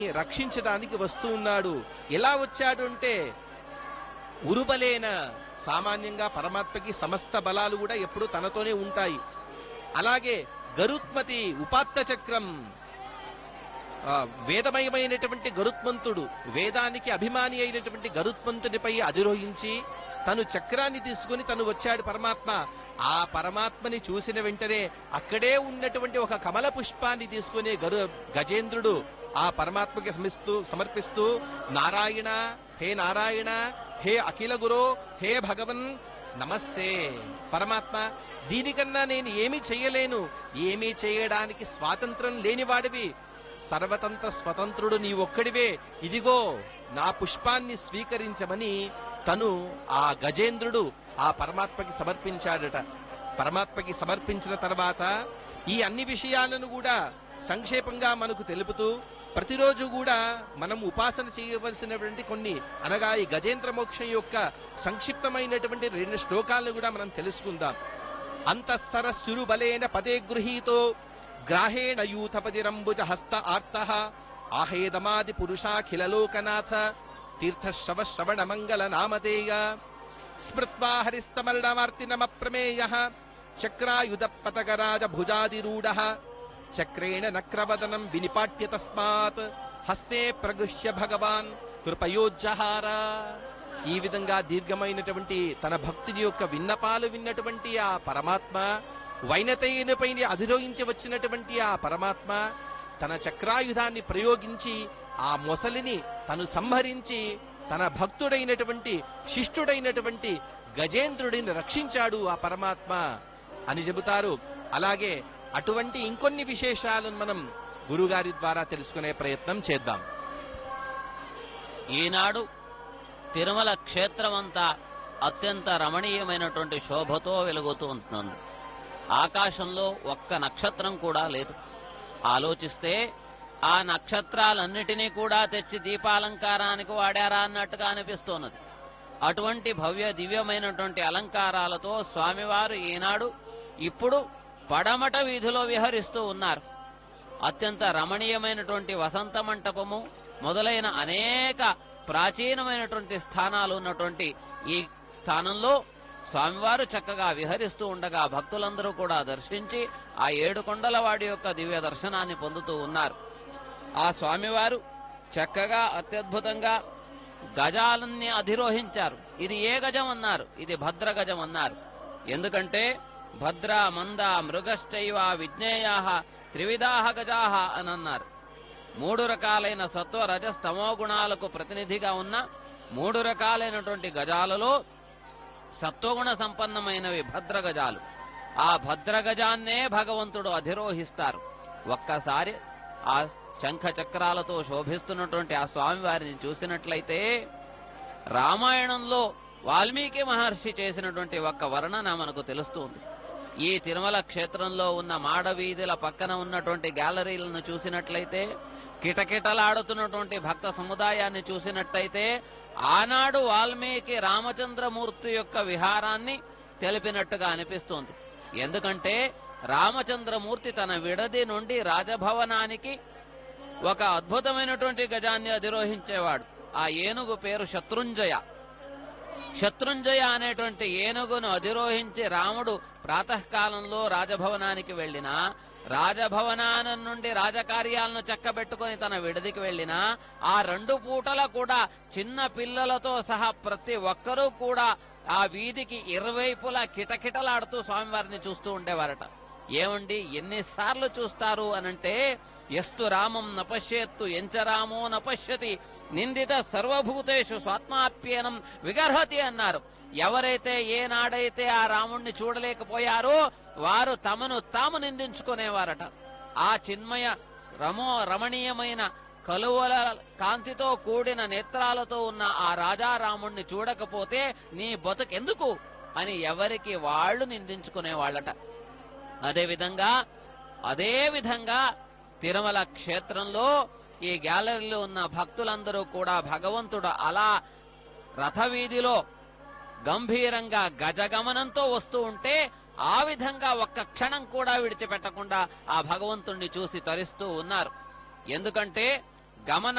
రక్షించడానికి వస్తూ ఉన్నాడు ఎలా వచ్చాడు అంటే ఉరుబలేన సామాన్యంగా పరమాత్మకి సమస్త బలాలు కూడా ఎప్పుడూ తనతోనే ఉంటాయి అలాగే గరుత్మతి ఉపాత్త చక్రం ఆ, వేదమయమైనటువంటి గరుత్మంతుడు వేదానికి అభిమాని అయినటువంటి గరుత్మంతుడిపై అధిరోహించి తను చక్రాన్ని తీసుకుని తను వచ్చాడు పరమాత్మ ఆ పరమాత్మని చూసిన వెంటనే అక్కడే ఉన్నటువంటి ఒక కమల పుష్పాన్ని తీసుకుని గరు గజేంద్రుడు ఆ పరమాత్మకి సమిస్తూ సమర్పిస్తూ నారాయణ హే నారాయణ హే అఖిల గురో హే భగవన్ నమస్తే పరమాత్మ దీనికన్నా నేను ఏమీ చేయలేను ఏమీ చేయడానికి స్వాతంత్రం లేనివాడివి సర్వతంత్ర స్వతంత్రుడు నీ ఒక్కడివే ఇదిగో నా పుష్పాన్ని స్వీకరించమని తను ఆ గజేంద్రుడు ఆ పరమాత్మకి సమర్పించాడట పరమాత్మకి సమర్పించిన తర్వాత ఈ అన్ని విషయాలను కూడా సంక్షేపంగా మనకు తెలుపుతూ ప్రతిరోజు కూడా మనం ఉపాసన చేయవలసినటువంటి కొన్ని అనగా ఈ గజేంద్ర మోక్షం యొక్క సంక్షిప్తమైనటువంటి రెండు శ్లోకాలను కూడా మనం తెలుసుకుందాం అంతఃసర సురుబలేన పదే గృహీతో గ్రాహేణ యూథపతిరంబుజ హస్త ఆర్త ఆహేదమాది పురుషాఖిలలోకనాథ తీర్థశ్రవ శ్రవణ మంగళ నామధేయ స్మృత్వా హరిస్తమర్ణమార్తినమప్రమేయ చక్రాయుధ పతగరాజ భుజాదిరూఢ చక్రేణ నక్రవదనం వినిపాట్య తస్మాత్ హస్తే ప్రగృహ్య భగవాన్ కృపయోజ్జహార ఈ విధంగా దీర్ఘమైనటువంటి తన భక్తుని యొక్క విన్నపాలు విన్నటువంటి ఆ పరమాత్మ వైనతయ్యనిపై అధిరోహించి వచ్చినటువంటి ఆ పరమాత్మ తన చక్రాయుధాన్ని ప్రయోగించి ఆ మొసలిని తను సంహరించి తన భక్తుడైనటువంటి శిష్టుడైనటువంటి గజేంద్రుడిని రక్షించాడు ఆ పరమాత్మ అని చెబుతారు అలాగే అటువంటి ఇంకొన్ని విశేషాలను మనం గురుగారి ద్వారా తెలుసుకునే ప్రయత్నం చేద్దాం ఈనాడు తిరుమల క్షేత్రమంతా అత్యంత రమణీయమైనటువంటి శోభతో వెలుగుతూ ఉంటుంది ఆకాశంలో ఒక్క నక్షత్రం కూడా లేదు ఆలోచిస్తే ఆ నక్షత్రాలన్నిటినీ కూడా తెచ్చి దీపాలంకారానికి వాడారా అన్నట్టుగా అనిపిస్తున్నది అటువంటి భవ్య దివ్యమైనటువంటి అలంకారాలతో స్వామివారు ఈనాడు ఇప్పుడు పడమట వీధిలో విహరిస్తూ ఉన్నారు అత్యంత రమణీయమైనటువంటి వసంత మంటపము మొదలైన అనేక ప్రాచీనమైనటువంటి స్థానాలు ఉన్నటువంటి ఈ స్థానంలో స్వామివారు చక్కగా విహరిస్తూ ఉండగా భక్తులందరూ కూడా దర్శించి ఆ ఏడు కొండల వాడి యొక్క దివ్య దర్శనాన్ని పొందుతూ ఉన్నారు ఆ స్వామివారు చక్కగా అత్యద్భుతంగా గజాలన్నీ అధిరోహించారు ఇది ఏ గజం అన్నారు ఇది భద్ర గజం అన్నారు ఎందుకంటే భద్ర మంద మృగశ్చైవ విజ్ఞేయాహ త్రివిధాహ గజాహ అని అన్నారు మూడు రకాలైన సత్వ రజస్తమో గుణాలకు ప్రతినిధిగా ఉన్న మూడు రకాలైనటువంటి గజాలలో సత్వగుణ సంపన్నమైనవి భద్ర గజాలు ఆ భద్ర గజాన్నే భగవంతుడు అధిరోహిస్తారు ఒక్కసారి ఆ శంఖ చక్రాలతో శోభిస్తున్నటువంటి ఆ స్వామివారిని చూసినట్లయితే రామాయణంలో వాల్మీకి మహర్షి చేసినటువంటి ఒక్క వర్ణన మనకు తెలుస్తుంది ఈ తిరుమల క్షేత్రంలో ఉన్న మాడవీధుల పక్కన ఉన్నటువంటి గ్యాలరీలను చూసినట్లయితే కిటకిటలాడుతున్నటువంటి భక్త సముదాయాన్ని చూసినట్టయితే ఆనాడు వాల్మీకి రామచంద్రమూర్తి యొక్క విహారాన్ని తెలిపినట్టుగా అనిపిస్తోంది ఎందుకంటే రామచంద్రమూర్తి తన విడది నుండి రాజభవనానికి ఒక అద్భుతమైనటువంటి గజాన్ని అధిరోహించేవాడు ఆ ఏనుగు పేరు శత్రుంజయ శత్రుంజయ అనేటువంటి ఏనుగును అధిరోహించి రాముడు ప్రాతకాలంలో రాజభవనానికి వెళ్ళినా రాజభవనానం నుండి రాజకార్యాలను చక్కబెట్టుకొని తన విడదికి వెళ్ళినా ఆ రెండు పూటల కూడా చిన్న పిల్లలతో సహా ప్రతి ఒక్కరూ కూడా ఆ వీధికి ఇరువైపులా కిటకిటలాడుతూ స్వామివారిని చూస్తూ ఉండేవారట ఏమండి ఎన్నిసార్లు చూస్తారు అనంటే ఎస్తు రామం నపశ్యత్తు ఎంచరామో నపశ్యతి నిందిత సర్వభూతేషు స్వాత్మాప్యేనం విగర్హతి అన్నారు ఎవరైతే ఏనాడైతే ఆ రాముణ్ణి చూడలేకపోయారో వారు తమను తాము నిందించుకునేవారట ఆ చిన్మయ రమో రమణీయమైన కలువల కాంతితో కూడిన నేత్రాలతో ఉన్న ఆ రాజారాముణ్ణి చూడకపోతే నీ బతుకెందుకు అని ఎవరికి వాళ్ళు నిందించుకునేవాళ్ళట అదేవిధంగా అదే విధంగా తిరుమల క్షేత్రంలో ఈ గ్యాలరీలో ఉన్న భక్తులందరూ కూడా భగవంతుడు అలా రథవీధిలో గంభీరంగా గజగమనంతో వస్తూ ఉంటే ఆ విధంగా ఒక్క క్షణం కూడా విడిచిపెట్టకుండా ఆ భగవంతుణ్ణి చూసి తరిస్తూ ఉన్నారు ఎందుకంటే గమన